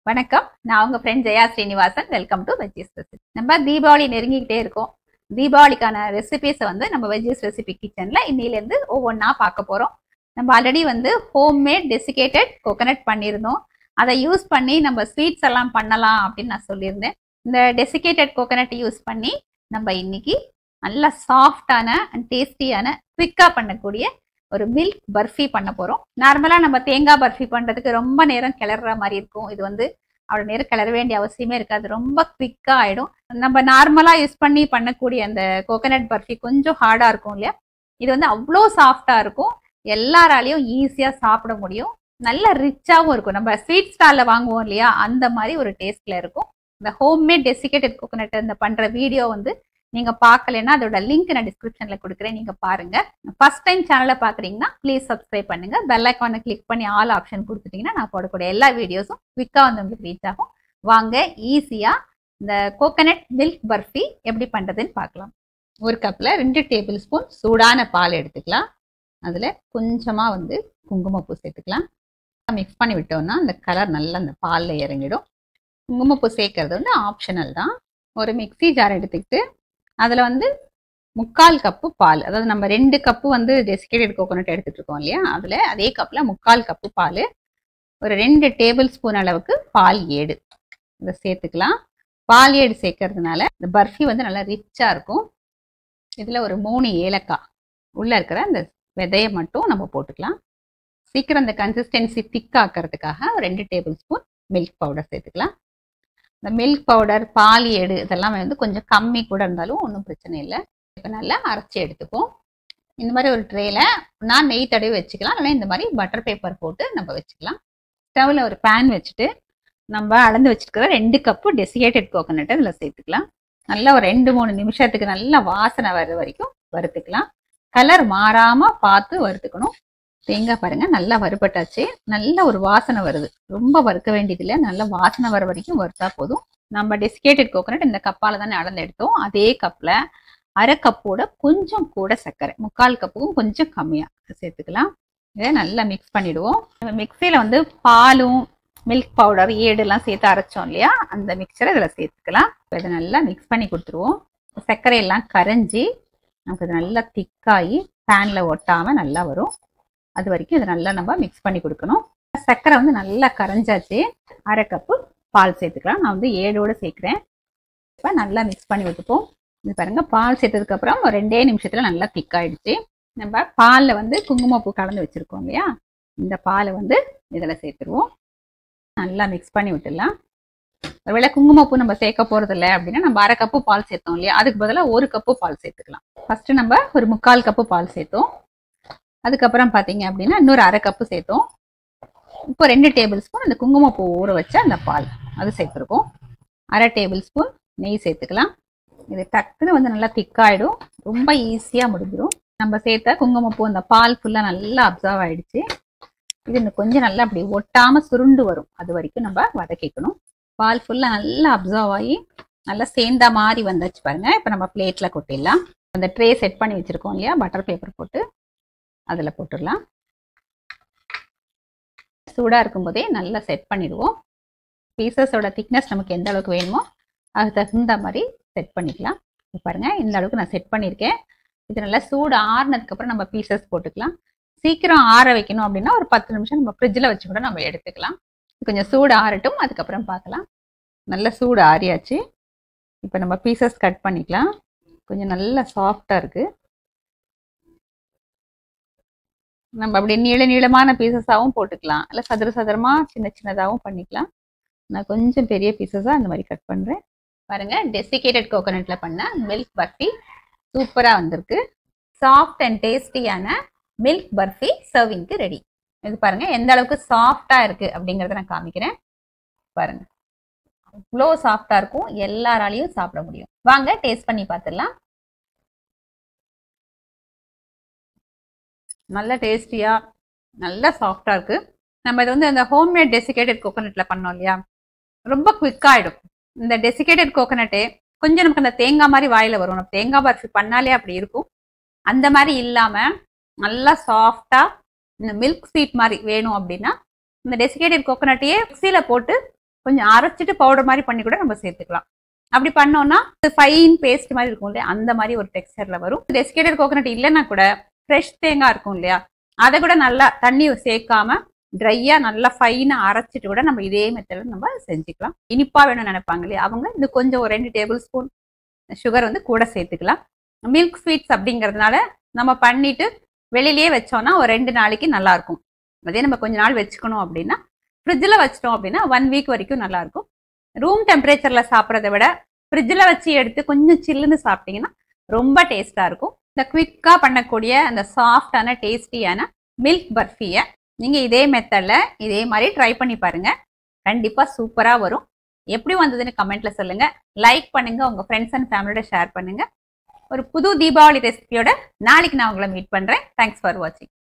வணக்கம் நான் உங்க friend Jaya Srinivasan welcome to veggies recipe நம்ம தீபாவளி நெருங்கிக்கிட்டே இருக்கோம் தீபாவளிக்கான ரெசிபிஸை வந்து நம்ம வெஜ்ஜிஸ் ரெசிபி கிச்சன்ல இன்னிலேருந்து ஒவ்வொன்றா பார்க்க போறோம் நம்ம ஆல்ரெடி வந்து ஹோம்மேட் டெசிகேட்டட் கோகனட் பண்ணியிருந்தோம் அதை யூஸ் பண்ணி நம்ம ஸ்வீட்ஸ் எல்லாம் பண்ணலாம் அப்படின்னு நான் சொல்லியிருந்தேன் இந்த டெசிகேட்டட் கோகனட் யூஸ் பண்ணி நம்ம இன்னைக்கு நல்ல சாஃப்டான அண்ட் டேஸ்டியான குவிக்காக பண்ணக்கூடிய ஒரு மில்க் பர்ஃபி பண்ண போறோம் நார்மலா நம்ம தேங்காய் பர்ஃபி பண்றதுக்கு ரொம்ப நேரம் கிளற மாதிரி இருக்கும் இது வந்து அவ்வளோ நேரம் கிளற வேண்டிய அவசியமே இருக்காது ரொம்ப குவிக்கா ஆயிடும் நம்ம நார்மலா யூஸ் பண்ணி பண்ணக்கூடிய அந்த கோகனட் பர்ஃபி கொஞ்சம் ஹார்டா இருக்கும் இல்லையா இது வந்து அவ்வளோ சாஃப்டா இருக்கும் எல்லாராலையும் ஈஸியா சாப்பிட முடியும் நல்ல ரிச்சாவும் இருக்கும் நம்ம ஸ்வீட் ஸ்டால்ல வாங்குவோம் இல்லையா அந்த மாதிரி ஒரு டேஸ்ட்ல இருக்கும் இந்த ஹோம்மேட் டெசிகேட்டட் கோகனட் இந்த பண்ற வீடியோ வந்து நீங்க பார்க்கலன்னா அதோட லிங்க் நான் டிஸ்கிரிப்ஷன்ல கொடுக்குறேன் நீங்க பாருங்க ஃபர்ஸ்ட் டைம் சேனலை பாக்குறீங்கன்னா ப்ளீஸ் சப்ஸ்கிரைப் பண்ணுங்க பெல் ஐக்கானை கிளிக் பண்ணி ஆல் ஆப்ஷன் கொடுத்துட்டீங்கன்னா நான் போடக்கூடிய எல்லா வீடியோஸும் குவிக்கா வந்து உங்களுக்கு ரீச் ஆகும் வாங்க ஈஸியா இந்த கோகனட் மில்க் பர்ஃபி எப்படி பண்றதுன்னு பார்க்கலாம் ஒரு கப்ல ரெண்டு டேபிள் ஸ்பூன் சூடான பால் எடுத்துக்கலாம் அதுல கொஞ்சமா வந்து குங்குமப்பூ சேர்த்துக்கலாம் மிக்ஸ் பண்ணி விட்டோம்னா அந்த கலர் நல்லா அந்த பாலில் இறங்கிடும் குங்குமப்பூ சேர்க்கறது வந்து ஆப்ஷனல் தான் ஒரு மிக்ஸி ஜார் எடுத்துக்கிட்டு அதில் வந்து முக்கால் கப்பு பால் அதாவது நம்ம ரெண்டு கப்பு வந்து டெசிகேட்டட் கோகோனட் எடுத்துட்டு இருக்கோம் இல்லையா அதில் அதே கப்பில் முக்கால் கப்பு பால் ஒரு ரெண்டு டேபிள் ஸ்பூன் அளவுக்கு பால் ஏடு இதை சேர்த்துக்கலாம் பால் ஏடு சேர்க்கறதுனால இந்த பர்ஃபி வந்து நல்லா ரிச்சாக இருக்கும் இதில் ஒரு மூணு ஏலக்காய் உள்ளே இருக்கிற அந்த விதையை மட்டும் நம்ம போட்டுக்கலாம் சீக்கிரம் அந்த கன்சிஸ்டன்சி திக்காக்கிறதுக்காக ரெண்டு டேபிள் ஸ்பூன் மில்க் பவுடர் சேர்த்துக்கலாம் இந்த மில்க் பவுடர் பால் ஏடு இதெல்லாம் வந்து கொஞ்சம் கம்மி கூட இருந்தாலும் ஒன்றும் பிரச்சனை இல்லை இப்போ நல்லா அரைச்சி எடுத்துப்போம் இந்த மாதிரி ஒரு ட்ரேல நான் நெய் தடவி வச்சுக்கலாம் இல்லைன்னா இந்த மாதிரி பட்டர் பேப்பர் போட்டு நம்ம வச்சுக்கலாம் ஸ்டவ்வில் ஒரு பேன் வச்சுட்டு நம்ம அளந்து வச்சுருக்கிற ரெண்டு கப்பு டெசிகேட்டட் கோகனட்டை இதில் சேர்த்துக்கலாம் நல்லா ஒரு ரெண்டு மூணு நிமிஷத்துக்கு நல்லா வாசனை வர்ற வரைக்கும் வறுத்துக்கலாம் கலர் மாறாமல் பார்த்து வறுத்துக்கணும் தேங்காய் பாருங்க நல்லா வறுபட்டாச்சு நல்ல ஒரு வாசனை வருது ரொம்ப வறுக்க வேண்டியதில்லை நல்ல வாசனை வர வரைக்கும் வறுத்தா போதும் நம்ம டெசிகேட்டட் கோகனட் இந்த கப்பால தானே அளந்து எடுத்தோம் அதே கப்ல அரை கப்போட கொஞ்சம் கூட சர்க்கரை முக்கால் கப்புக்கும் கொஞ்சம் கம்மியா சேர்த்துக்கலாம் இதை நல்லா மிக்ஸ் பண்ணிடுவோம் நம்ம மிக்சியில வந்து பாலும் மில்க் பவுடர் ஏடுலாம் சேர்த்து அரைச்சோம் இல்லையா அந்த மிக்சரை இதில் சேர்த்துக்கலாம் இதை நல்லா மிக்ஸ் பண்ணி கொடுத்துருவோம் சர்க்கரையெல்லாம் கரைஞ்சி நமக்கு இது நல்லா திக்காகி பேனில் ஒட்டாமல் நல்லா வரும் அது வரைக்கும் இதை நல்லா நம்ம மிக்ஸ் பண்ணி கொடுக்கணும் சர்க்கரை வந்து நல்லா கரைஞ்சாச்சு அரை கப்பு பால் சேர்த்துக்கலாம் நான் வந்து ஏழோடு சேர்க்குறேன் இப்போ நல்லா மிக்ஸ் பண்ணி விட்டுப்போம் இது பாருங்க பால் சேர்த்ததுக்கப்புறம் ஒரு ரெண்டே நிமிஷத்தில் நல்லா திக்காயிடுச்சு நம்ம பாலில் வந்து குங்குமப்பூ கலந்து வச்சுருக்கோம் இல்லையா இந்த பாலை வந்து இதில் சேர்த்துருவோம் நல்லா மிக்ஸ் பண்ணி விட்டுடலாம் ஒருவேளை குங்குமப்பூ நம்ம சேர்க்க போகிறதில்ல அப்படின்னா நம்ம அரை கப்பு பால் சேர்த்தோம் இல்லையா அதுக்கு பதிலாக ஒரு கப்பு பால் சேர்த்துக்கலாம் ஃபஸ்ட்டு நம்ம ஒரு முக்கால் கப்பு பால் சேர்த்தோம் அதுக்கப்புறம் பார்த்தீங்க அப்படின்னா இன்னொரு அரை கப்பு சேர்த்தோம் இப்போ ரெண்டு டேபிள் ஸ்பூன் அந்த குங்குமப்பூ ஊற வச்ச அந்த பால் அது சேர்த்துருக்கோம் அரை டேபிள் ஸ்பூன் நெய் சேர்த்துக்கலாம் இது டக்குன்னு வந்து நல்லா திக்காயிடும் ரொம்ப ஈஸியாக முடிஞ்சிடும் நம்ம சேர்த்த குங்குமப்பூ அந்த பால் ஃபுல்லாக நல்லா அப்சர்வ் ஆயிடுச்சு இது இன்னும் கொஞ்சம் நல்லா அப்படி ஒட்டாமல் சுருண்டு வரும் அது வரைக்கும் நம்ம வதக்கிக்கணும் பால் ஃபுல்லாக நல்லா அப்சர்வ் ஆகி நல்லா சேர்ந்த மாதிரி வந்தாச்சு பாருங்க இப்போ நம்ம பிளேட்டில் கொட்டிடலாம் அந்த ட்ரே செட் பண்ணி வச்சுருக்கோம் இல்லையா பட்டர் பேப்பர் போட்டு அதில் போட்டுடலாம் சூடாக இருக்கும்போதே நல்லா செட் பண்ணிடுவோம் பீசஸோட திக்னஸ் நமக்கு எந்த அளவுக்கு வேணுமோ அது தகுந்த மாதிரி செட் பண்ணிக்கலாம் பாருங்க இந்த அளவுக்கு நான் செட் பண்ணியிருக்கேன் இது நல்லா சூடு ஆறுனதுக்கப்புறம் நம்ம பீசஸ் போட்டுக்கலாம் சீக்கிரம் ஆற வைக்கணும் அப்படின்னா ஒரு பத்து நிமிஷம் நம்ம ஃப்ரிட்ஜில் வச்சு கூட நம்ம எடுத்துக்கலாம் கொஞ்சம் சூடு ஆறட்டும் அதுக்கப்புறம் பார்க்கலாம் நல்ல சூடு ஆறியாச்சு இப்போ நம்ம பீசஸ் கட் பண்ணிக்கலாம் கொஞ்சம் நல்லா சாஃப்டாக இருக்குது நம்ம அப்படி நீள நீளமான பீசஸாகவும் போட்டுக்கலாம் இல்லை சதுர சதுரமாக சின்ன சின்னதாகவும் பண்ணிக்கலாம் நான் கொஞ்சம் பெரிய பீசஸாக அந்த மாதிரி கட் பண்ணுறேன் பாருங்க டெசிகேட்டட் கோகோனட்டில் பண்ண மில்க் பர்ஃபி சூப்பராக வந்திருக்கு சாஃப்ட் அண்ட் டேஸ்டியான மில்க் பர்ஃபி சர்விங்க்கு ரெடி இது பாருங்க எந்த அளவுக்கு சாஃப்டாக இருக்கு அப்படிங்கிறத நான் காமிக்கிறேன் பாருங்க அவ்வளோ சாஃப்டாக இருக்கும் எல்லாராலையும் சாப்பிட முடியும் வாங்க டேஸ்ட் பண்ணி பார்த்துடலாம் நல்ல டேஸ்டியாக நல்ல சாஃப்டாக இருக்குது நம்ம இது வந்து அந்த ஹோம்மேட் டெசிகேட்டட் கோகோனட்டில் பண்ணோம் இல்லையா ரொம்ப குவிக்காகிடும் இந்த டெசிகேட்டட் கோகோனட்டு கொஞ்சம் நமக்கு அந்த தேங்காய் மாதிரி வாயில் வரும் நம்ம தேங்காய் பர்ஃபி பண்ணாலே அப்படி இருக்கும் அந்த மாதிரி இல்லாமல் நல்லா சாஃப்டாக இந்த மில்க் ஸ்வீட் மாதிரி வேணும் அப்படின்னா இந்த டெசிகேட்டட் கோகோனட்டையே மிக்சியில் போட்டு கொஞ்சம் அரைச்சிட்டு பவுடர் மாதிரி பண்ணி கூட நம்ம சேர்த்துக்கலாம் அப்படி பண்ணோம்னா ஃபைன் பேஸ்ட் மாதிரி இருக்கும் இல்லையா அந்த மாதிரி ஒரு டெக்ஸ்டர்ல வரும் டெஸ்கேட்டட் கோகனட் இல்லைன்னா கூட ஃப்ரெஷ் தேங்காய் இருக்கும் இல்லையா அதை கூட நல்லா தண்ணி சேர்க்காம ட்ரையா நல்லா ஃபைனா அரைச்சிட்டு கூட நம்ம இதே மெத்தடில் நம்ம செஞ்சுக்கலாம் இனிப்பா வேணும்னு நினைப்பாங்க இல்லையா அவங்க இது கொஞ்சம் ஒரு ரெண்டு டேபிள் ஸ்பூன் சுகர் வந்து கூட சேர்த்துக்கலாம் மில்க் ஸ்வீட்ஸ் அப்படிங்கிறதுனால நம்ம பண்ணிட்டு வெளியிலேயே வச்சோம்னா ஒரு ரெண்டு நாளைக்கு நல்லா இருக்கும் அதே நம்ம கொஞ்ச நாள் வச்சுக்கணும் அப்படின்னா ஃப்ரிட்ஜில் வச்சிட்டோம் அப்படின்னா ஒன் வீக் வரைக்கும் நல்லா இருக்கும் ரூம் டெம்பரேச்சரில் சாப்பிட்றத விட ஃப்ரிட்ஜில் வச்சு எடுத்து கொஞ்சம் சில்லுன்னு சாப்பிட்டீங்கன்னா ரொம்ப டேஸ்ட்டாக இருக்கும் இந்த குவிக்காக பண்ணக்கூடிய அந்த சாஃப்டான டேஸ்டியான மில்க் பர்ஃபியை நீங்கள் இதே மெத்தடில் இதே மாதிரி ட்ரை பண்ணி பாருங்கள் கண்டிப்பாக சூப்பராக வரும் எப்படி வந்ததுன்னு கமெண்ட்ல சொல்லுங்க லைக் பண்ணுங்க உங்க ஃப்ரெண்ட்ஸ் அண்ட் ஃபேமிலியோட ஷேர் பண்ணுங்க ஒரு புது தீபாவளி ரெசிபியோட நாளைக்கு நான் உங்களை மீட் பண்றேன் தேங்க்ஸ் ஃபார் வாட்சிங்